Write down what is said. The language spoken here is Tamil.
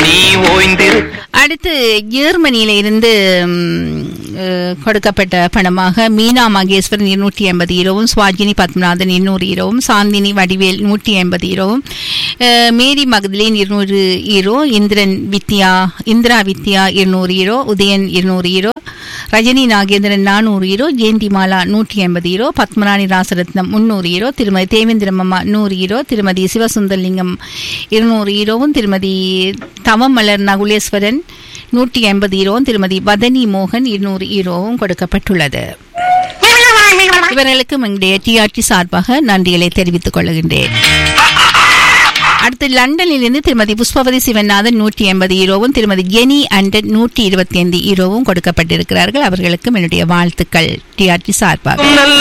நீ ஓய்ந்திரு அடுத்து ஜெர்மனியில இருந்து ம், அஹ், கொடுக்கப்பட்ட பணமாக மீனா மகேஸ்வரன் இருநூற்றி எண்பது ஈரோவும் சுவாஜினி பத்மநாதன் இருநூறு ஈரோவும் சாந்தினி வடிவேல் நூற்றி எண்பது ஈரோவும் அஹ், மேரி மகதலின் இருநூறு ஈரோ இந்திரன் வித்யா இந்திரா வித்யா இருநூறு ஈரோ உதயன் இருநூறு ஈரோ ரஜினி நாகேந்திரன் நானூறு ஈரோ ஜெயந்தி மாலா நூற்றி ஐம்பது ஈரோ பத்மராணி ராசரத்னம் முன்னூறு ஈரோ திருமதி தேவேந்திரமம்மா நூறு ஈரோ திருமதி சிவசுந்தரலிங்கம் இருநூறு ஈரோவும் திருமதி தவமலர் நகுலேஸ்வரன் நூற்றி ஐம்பது ஈரோவும் திருமதி வதனி மோகன் இருநூறு ஈரோவும் கொடுக்கப்பட்டுள்ளது இவர்களுக்கும் எங்களுடைய டிஆர்டி சார்பாக நன்றிகளை தெரிவித்துக் கொள்கின்றேன் அடுத்து லண்டனில் இருந்து திருமதி புஷ்பவதி சிவநாதன் நூற்றி எண்பது ஈரோவும் திருமதி ஜெனி அண்டன் நூற்றி இருபத்தி ஐந்து ஈரோவும் கொடுக்கப்பட்டிருக்கிறார்கள் அவர்களுக்கும் என்னுடைய வாழ்த்துக்கள் டிஆர்டி சார்பாக நல்ல